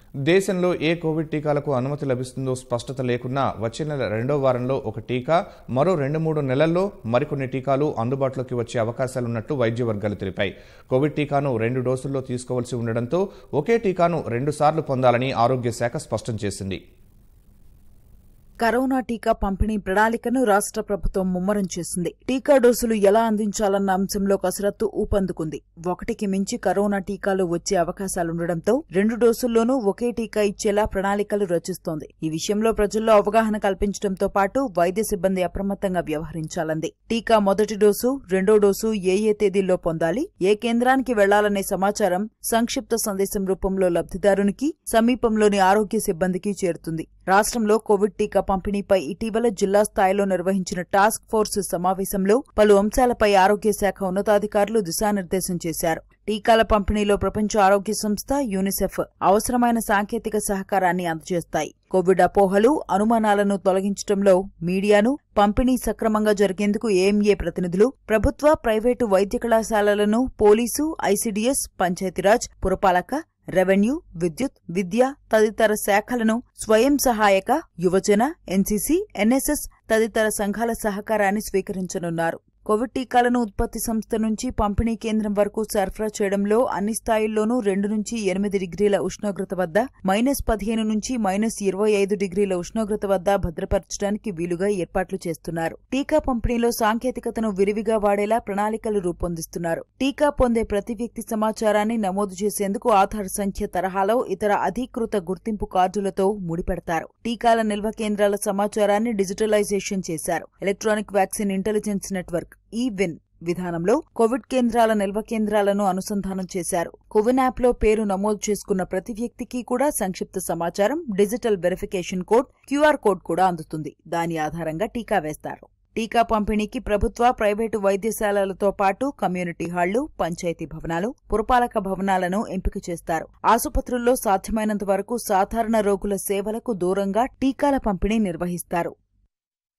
దేశంలో ఏ కోవిడ్ టీకాలకు అనుమతి లభిస్తుందో స్పష్టత లేకున్నా వచ్చే నెల రెండో వారంలో ఒక టీకా మరో రెండు మూడు నెలల్లో మరికొన్ని టీకాలు అందుబాటులోకి వచ్చే అవకాశాలున్నట్టు వైద్య వర్గాలు తెలిపాయి కోవిడ్ టీకాను రెండు డోసుల్లో తీసుకోవాల్సి ఉండడంతో ఒకే టీకాను రెండుసార్లు పొందాలని ఆరోగ్య శాఖ స్పష్టం చేసింది కరోనా టీకా పంపిణీ ప్రణాళికను రాష్ట్ర ప్రభుత్వం ముమ్మరం చేసింది టీకా డోసులు ఎలా అందించాలన్న అంశంలో కసరత్తు ఊపందుకుంది ఒకటికి మించి కరోనా టీకాలు వచ్చే అవకాశాలుండడంతో రెండు డోసుల్లోనూ ఒకే టీకా ఇచ్చేలా ప్రణాళికలు రచిస్తోంది ఈ విషయంలో ప్రజల్లో అవగాహన కల్పించడంతో పాటు వైద్య సిబ్బంది అప్రమత్తంగా వ్యవహరించాలంది టీకా మొదటి డోసు రెండో డోసు ఏ ఏ తేదీల్లో పొందాలి ఏ కేంద్రానికి వెళ్లాలనే సమాచారం సంక్షిప్త సందేశం రూపంలో లబ్ధిదారునికి సమీపంలోని ఆరోగ్య సిబ్బందికి చేరుతుంది రాష్ట్రంలో కోవిడ్ టీకా పంపిణీపై ఇటీవల జిల్లా స్థాయిలో నిర్వహించిన టాస్క్ ఫోర్స్ సమావేశంలో పలు అంశాలపై ఆరోగ్య శాఖ ఉన్నతాధికారులు దిశానిర్దేశం చేశారు టీకాల పంపిణీలో ప్రపంచ ఆరోగ్య సంస్థ యూనిసెఫ్ అవసరమైన సాంకేతిక సహకారాన్ని అందజేస్తాయి కోవిడ్ అపోహలు అనుమానాలను తొలగించడంలో మీడియాను పంపిణీ సక్రమంగా జరిగేందుకు ఏఎంఏ ప్రతినిధులు ప్రభుత్వ ప్రైవేటు వైద్య కళాశాలలను పోలీసు ఐసీడీఎస్ పంచాయతీరాజ్ పురపాలక రెవెన్యూ విద్యుత్ విద్య తదితర శాఖలను స్వయం సహాయక యువజన ఎన్సీసీ ఎన్ఎస్ఎస్ తదితర సంఘాల సహకారాన్ని స్వీకరించనున్నారు కోవిడ్ టీకాలను ఉత్పత్తి సంస్థ నుంచి పంపిణీ కేంద్రం వరకు సరఫరా చేయడంలో అన్ని స్థాయిల్లోనూ రెండు నుంచి ఎనిమిది డిగ్రీల ఉష్ణోగ్రత వద్ద మైనస్ పదిహేను నుంచి మైనస్ ఇరవై ఐదు డిగ్రీల ఉష్ణోగ్రత వద్ద భద్రపరచడానికి వీలుగా ఏర్పాట్లు చేస్తున్నారు టీకా పంపిణీలో సాంకేతికతను విరివిగా వాడేలా ప్రణాళికలు రూపొందిస్తున్నారు టీకా పొందే ప్రతి వ్యక్తి సమాచారాన్ని నమోదు చేసేందుకు ఆధార్ సంఖ్య తరహాలో ఇతర అధీకృత గుర్తింపు కార్డులతో ముడిపెడతారు టీకాల నిల్వ కేంద్రాల సమాచారాన్ని డిజిటలైజేషన్ చేశారు electronic vaccine intelligence network eVIN విధానంలో కోవిడ్ కేంద్రాల నిల్వ కేంద్రాలను అనుసంధానం చేశారు కోవిన్ యాప్లో పేరు నమోదు చేసుకున్న ప్రతి వ్యక్తికి కూడా సంక్షిప్త సమాచారం digital verification code QR code కూడా అందుతుంది దాని ఆధారంగా టీకా వేస్తారు టీకా పంపిణీకి ప్రభుత్వ ప్రైవేటు వైద్యశాలలతో పాటు కమ్యూనిటీ హాళ్లు పంచాయతీ భవనాలు పురపాలక భవనాలను ఎంపిక చేస్తారు ఆసుపత్రుల్లో సాధ్యమైనంత వరకు సాధారణ రోగుల సేవలకు దూరంగా టీకాల పంపిణీ నిర్వహిస్తారు